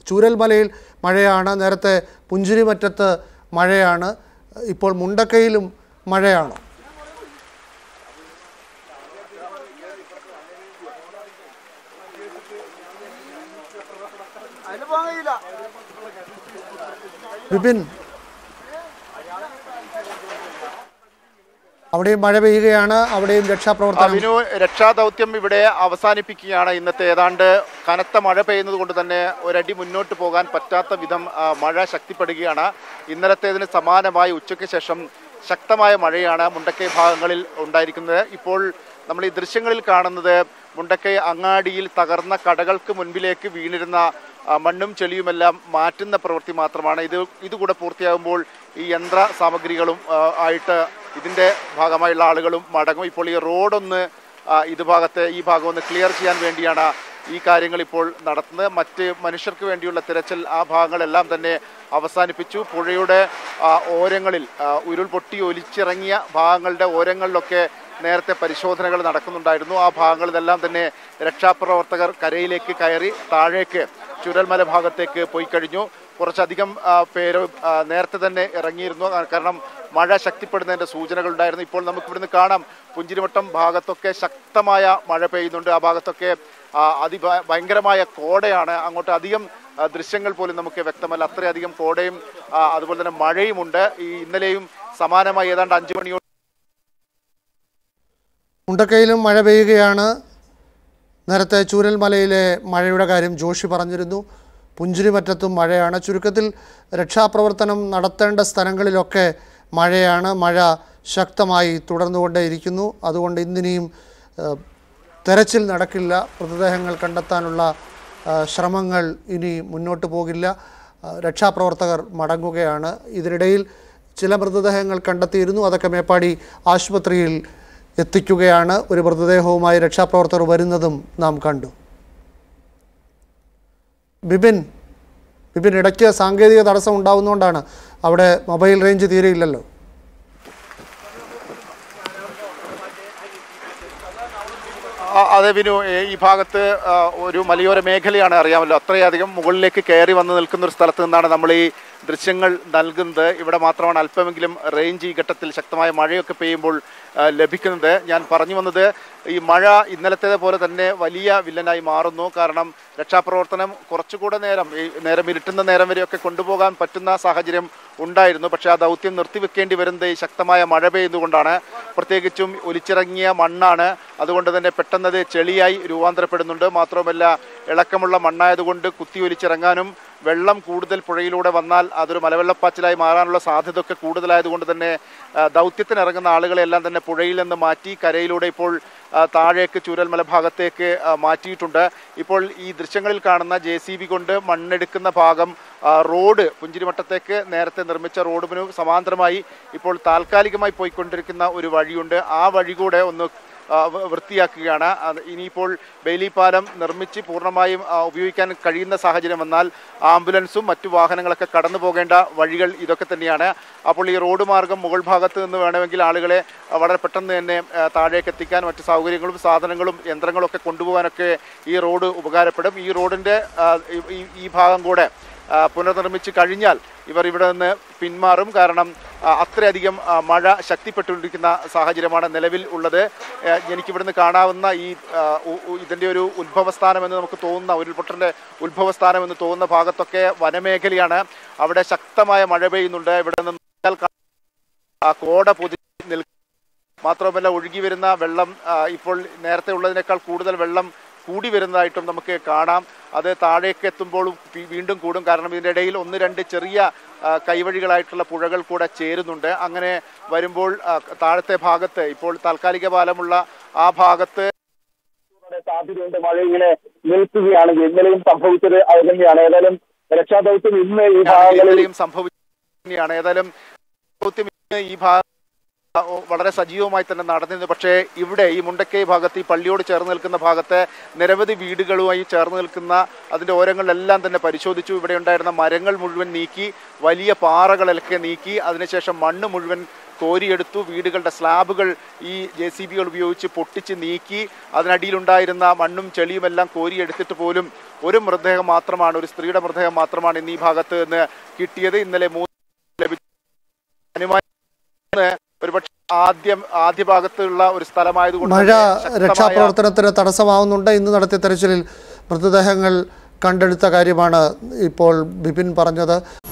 ചൂരൽമലയിൽ മഴയാണ് നേരത്തെ പുഞ്ചിരിമറ്റത്ത് മഴയാണ് ഇപ്പോൾ മുണ്ടക്കയിലും മഴയാണോ വിപിൻ അവിടെയും മഴ പെയ്യുകയാണ് അവിടെയും രക്ഷാപ്രവർത്തനം അവിനു രക്ഷാദൗത്യം ഇവിടെ അവസാനിപ്പിക്കുകയാണ് ഇന്നത്തെ ഏതാണ്ട് കനത്ത മഴ പെയ്യുന്നത് കൊണ്ട് തന്നെ ഒരടി മുന്നോട്ട് പോകാൻ പറ്റാത്ത വിധം ആ, മഴ ശക്തിപ്പെടുകയാണ് ഇന്നലത്തേതിന് സമാനമായി ഉച്ചയ്ക്ക് ശേഷം ശക്തമായ മഴയാണ് മുണ്ടക്കൈ ഭാഗങ്ങളിൽ ഉണ്ടായിരിക്കുന്നത് ഇപ്പോൾ നമ്മൾ ഈ ദൃശ്യങ്ങളിൽ കാണുന്നത് മുണ്ടക്കൈ അങ്ങാടിയിൽ തകർന്ന കടകൾക്ക് മുൻപിലേക്ക് വീണിരുന്ന ആ, മണ്ണും ചെളിയുമെല്ലാം മാറ്റുന്ന പ്രവൃത്തി മാത്രമാണ് ഇത് ഇതുകൂടെ പൂർത്തിയാകുമ്പോൾ ഈ യന്ത്ര സാമഗ്രികളും ആ, ആയിട്ട് ഇതിന്റെ ഭാഗമായുള്ള ആളുകളും മടങ്ങും ഇപ്പോൾ ഈ റോഡൊന്ന് ആ, ഇത് ഭാഗത്തെ ഈ ഭാഗം ഒന്ന് ക്ലിയർ ചെയ്യാൻ വേണ്ടിയാണ് ഈ കാര്യങ്ങൾ ഇപ്പോൾ നടത്തുന്നത് മറ്റ് മനുഷ്യർക്ക് വേണ്ടിയുള്ള തിരച്ചിൽ ആ ഭാഗങ്ങളെല്ലാം തന്നെ അവസാനിപ്പിച്ചു പുഴയുടെ ആ, ഓരങ്ങളിൽ ആ, ഉരുൾപൊട്ടി ഒലിച്ചിറങ്ങിയ ഭാഗങ്ങളുടെ ഓരങ്ങളിലൊക്കെ നേരത്തെ പരിശോധനകൾ നടക്കുന്നുണ്ടായിരുന്നു ആ ഭാഗങ്ങളിലെല്ലാം തന്നെ രക്ഷാപ്രവർത്തകർ കരയിലേക്ക് കയറി താഴേക്ക് ചുരൽമല ഭാഗത്തേക്ക് പോയി കഴിഞ്ഞു കുറച്ചധികം ആ, പേര് ആ, നേരത്തെ തന്നെ ഇറങ്ങിയിരുന്നു ആ, കാരണം മഴ ശക്തിപ്പെടുന്നതിന്റെ സൂചനകൾ ഉണ്ടായിരുന്നു ഇപ്പോൾ നമുക്ക് ഇവിടുന്ന് കാണാം പുഞ്ചിരിവട്ടം ഭാഗത്തൊക്കെ ശക്തമായ മഴ പെയ്യുന്നുണ്ട് ആ ഭാഗത്തൊക്കെ ആ, അതി ഭയങ്കരമായ കോടയാണ് അങ്ങോട്ട് അധികം ആ, ദൃശ്യങ്ങൾ പോലും നമുക്ക് വ്യക്തമല്ല അത്രയധികം കോടയും ആ, അതുപോലെ തന്നെ മഴയുമുണ്ട് ഈ ഇന്നലെയും സമാനമായി ഏതാണ്ട് അഞ്ചു മണിയോട് മുണ്ടക്കയിലും മഴ പെയ്യുകയാണ് നേരത്തെ ചൂരൽമലയിലെ മഴയുടെ കാര്യം ജോഷി പറഞ്ഞിരുന്നു പുഞ്ചിരിമറ്റത്തും മഴയാണ് ചുരുക്കത്തിൽ രക്ഷാപ്രവർത്തനം നടത്തേണ്ട സ്ഥലങ്ങളിലൊക്കെ മഴയാണ് മഴ ശക്തമായി തുടർന്നുകൊണ്ടേയിരിക്കുന്നു അതുകൊണ്ട് ഇന്നിനിയും ഏഹ്, തെരച്ചിൽ നടക്കില്ല മൃതദേഹങ്ങൾ കണ്ടെത്താനുള്ള ഏഹ്, ശ്രമങ്ങൾ ഇനി മുന്നോട്ട് പോകില്ല ഏഹ്, രക്ഷാപ്രവർത്തകർ മടങ്ങുകയാണ് ഇതിനിടയിൽ ചില മൃതദേഹങ്ങൾ കണ്ടെത്തിയിരുന്നു അതൊക്കെ മേപ്പാടി ആശുപത്രിയിൽ എത്തിക്കുകയാണ് ഒരു മൃതദേഹവുമായി രക്ഷാപ്രവർത്തകർ വരുന്നതും നാം കണ്ടു ബിപിൻ ബിപിൻ ഇടയ്ക്ക് സാങ്കേതിക തടസ്സം ഉണ്ടാവുന്നതുകൊണ്ടാണ് അവിടെ മൊബൈൽ റേഞ്ച് തീരെയില്ലല്ലോ ആ, അതെ വിനു ഏ, ഈ ഭാഗത്ത് ആ, ഒരു മലയോര മേഖലയാണ് അറിയാമല്ലോ അത്രയധികം മുകളിലേക്ക് കയറി വന്ന് നിൽക്കുന്ന ഒരു സ്ഥലത്ത് നിന്നാണ് നമ്മൾ ഈ ദൃശ്യങ്ങൾ നൽകുന്നത് ഇവിടെ മാത്രമാണ് അല്പമെങ്കിലും റേഞ്ച് ഈ ഘട്ടത്തിൽ ശക്തമായ മഴയൊക്കെ പെയ്യുമ്പോൾ ആ, ലഭിക്കുന്നത് ഞാൻ പറഞ്ഞു വന്നത് ഈ മഴ ഇന്നലത്തേത് പോലെ തന്നെ വലിയ വില്ലനായി മാറുന്നു കാരണം രക്ഷാപ്രവർത്തനം കുറച്ചുകൂടെ നേരം ഈ നേരം ഇരുട്ടുന്ന നേരം വരെയൊക്കെ കൊണ്ടുപോകാൻ പറ്റുന്ന സാഹചര്യം ഉണ്ടായിരുന്നു പക്ഷേ ആ ദൗത്യം നിർത്തിവെക്കേണ്ടി വരുന്നത് ഈ ശക്തമായ മഴ പെയ്യുന്നതുകൊണ്ടാണ് പ്രത്യേകിച്ചും ഒലിച്ചിറങ്ങിയ മണ്ണാണ് അതുകൊണ്ട് തന്നെ പെട്ടെന്ന് അത് ചെളിയായി രൂപാന്തരപ്പെടുന്നുണ്ട് മാത്രവുമല്ല ഇളക്കമുള്ള മണ്ണായതുകൊണ്ട് കുത്തി ഒലിച്ചിറങ്ങാനും വെള്ളം കൂടുതൽ പുഴയിലൂടെ വന്നാൽ അതൊരു മലവെള്ളപ്പാച്ചിലായി മാറാനുള്ള സാധ്യത ഒക്കെ കൂടുതലായതുകൊണ്ട് തന്നെ ആ, ദൗത്യത്തിന് ഇറങ്ങുന്ന ആളുകളെല്ലാം തന്നെ പുഴയിൽ നിന്ന് മാറ്റി കരയിലൂടെ ഇപ്പോൾ ആ, താഴേക്ക് ചൂരൽമല ഭാഗത്തേക്ക് ആ, മാറ്റിയിട്ടുണ്ട് ഇപ്പോൾ ഈ ദൃശ്യങ്ങളിൽ കാണുന്ന ജെ സി ബി കൊണ്ട് മണ്ണെടുക്കുന്ന ഭാഗം ആ, റോഡ് പുഞ്ചിരിമട്ടത്തേക്ക് നേരത്തെ നിർമ്മിച്ച റോഡിന് സമാന്തരമായി ഇപ്പോൾ താൽക്കാലികമായി പോയിക്കൊണ്ടിരിക്കുന്ന ഒരു വഴിയുണ്ട് ആ വഴി കൂടെ ഒന്ന് ആ, വ- വൃത്തിയാക്കുകയാണ് അത് ഇനിയിപ്പോൾ ബെയിലി പാലം നിർമ്മിച്ച് പൂർണ്ണമായും ആ, ഉപയോഗിക്കാൻ കഴിയുന്ന സാഹചര്യം വന്നാൽ ആംബുലൻസും മറ്റു വാഹനങ്ങളൊക്കെ കടന്നു പോകേണ്ട വഴികൾ ഇതൊക്കെ തന്നെയാണ് അപ്പോൾ ഈ റോഡ് മാർഗം മുകൾ ഭാഗത്ത് നിന്ന് വേണമെങ്കിൽ ആളുകളെ ആ, വളരെ പെട്ടെന്ന് തന്നെ ആ, താഴേക്ക് എത്തിക്കാൻ മറ്റു സൗകര്യങ്ങളും സാധനങ്ങളും യന്ത്രങ്ങളും ഒക്കെ കൊണ്ടുപോകാനൊക്കെ ഈ റോഡ് ഉപകാരപ്പെടും ഈ റോഡിൻ്റെ ആ, ഈ- ഈ- ഈ ഭാഗം കൂടെ ആ, പുനർനിർമ്മിച്ച് കഴിഞ്ഞാൽ ഇവർ ഇവിടെ നിന്ന് പിന്മാറും കാരണം ആ, അത്രയധികം ആ, മഴ ശക്തിപ്പെട്ടുകൊണ്ടിരിക്കുന്ന സാഹചര്യമാണ് നിലവിൽ ഉള്ളത് ആ, എനിക്കിവിടുന്ന് കാണാവുന്ന ഈ ആ, ഉ- ഉ- ഇതിൻ്റെ ഒരു ഉത്ഭവസ്ഥാനം എന്ന് നമുക്ക് തോന്നുന്ന ഉരുൾപൊട്ടലിൻ്റെ ഉത്ഭവസ്ഥാനം എന്ന് തോന്നുന്ന ഭാഗത്തൊക്കെ വനമേഖലയാണ് അവിടെ ശക്തമായ മഴ പെയ്യുന്നുണ്ട് ഇവിടെ നിന്ന് നോക്കിയാൽ കാണാം, ആ കോട പൊതി നിൽക്കും മാത്രമല്ല ഒഴുകി വരുന്ന വെള്ളം ആ, ഇപ്പോൾ നേരത്തെ ഉള്ളതിനേക്കാൾ കൂടുതൽ വെള്ളം കൂടി വരുന്നതായിട്ടും നമുക്ക് കാണാം അത് താഴേക്ക് എത്തുമ്പോഴും വീ- വീണ്ടും കൂടും കാരണം ഇതിൻ്റെ ഇടയിൽ ഒന്ന് രണ്ട് ചെറിയ ആ, കൈവഴികളായിട്ടുള്ള പുഴകൾ കൂടെ ചേരുന്നുണ്ട് അങ്ങനെ വരുമ്പോൾ ആ, താഴത്തെ ഭാഗത്ത് ഇപ്പോൾ താൽക്കാലിക പാലമുള്ള ആ ഭാഗത്ത് സാധ്യതയുണ്ട് മഴ ഇങ്ങനെ നിൽക്കുകയാണെങ്കിൽ ഇന്നലെയും സംഭവിച്ചത് അത് തന്നെയാണ് ഏതായാലും രക്ഷാദൗത്യം ഇന്ന് ഈ ഭാഗങ്ങളിൽ ഇന്നലെയും സംഭവിക്കുകയാണ് ഏതായാലും ദൗത്യം ഇന്ന് ഈ ഭാഗം വളരെ സജീവമായി തന്നെ നടന്നിരുന്നു പക്ഷേ ഇവിടെ ഈ മുണ്ടക്കൈ ഭാഗത്ത് ഈ പള്ളിയോട് ചേർന്ന് നിൽക്കുന്ന ഭാഗത്തെ നിരവധി വീടുകളുമായി ചേർന്ന് നിൽക്കുന്ന അതിൻ്റെ ഓരങ്ങളിലെല്ലാം തന്നെ പരിശോധിച്ചു ഇവിടെ ഉണ്ടായിരുന്ന മരങ്ങൾ മുഴുവൻ നീക്കി വലിയ പാറകളൊക്കെ നീക്കി അതിനുശേഷം മണ്ണ് മുഴുവൻ കോരിയെടുത്തു വീടുകളുടെ സ്ലാബുകൾ ഈ ജെ സി ബികൾ ഉപയോഗിച്ച് പൊട്ടിച്ച് നീക്കി അതിനടിയിലുണ്ടായിരുന്ന മണ്ണും ചെളിയുമെല്ലാം കോരിയെടുത്തിട്ട് പോലും ഒരു മൃതദേഹം മാത്രമാണ് ഒരു സ്ത്രീയുടെ മൃതദേഹം മാത്രമാണ് ഇന്ന് ഈ ഭാഗത്ത് നിന്ന് കിട്ടിയത് ഇന്നലെ മൂന്ന് ലഭിച്ചു അനുമാനിക്കുന്നത് ഒരുപക്ഷെ ആദ്യം ആദ്യ ഭാഗത്തുള്ള ഒരു സ്ഥലമായതുകൊണ്ട് മഴ തന്നെ ശക്തമായ- രക്ഷാപ്രവർത്തനത്തിന് തടസ്സമാവുന്നുണ്ട് ഇന്ന് നടത്തിയ തെരച്ചിലിൽ മൃതദേഹങ്ങൾ കണ്ടെടുത്ത കാര്യമാണ് ഇപ്പോൾ ബിപിൻ പറഞ്ഞത്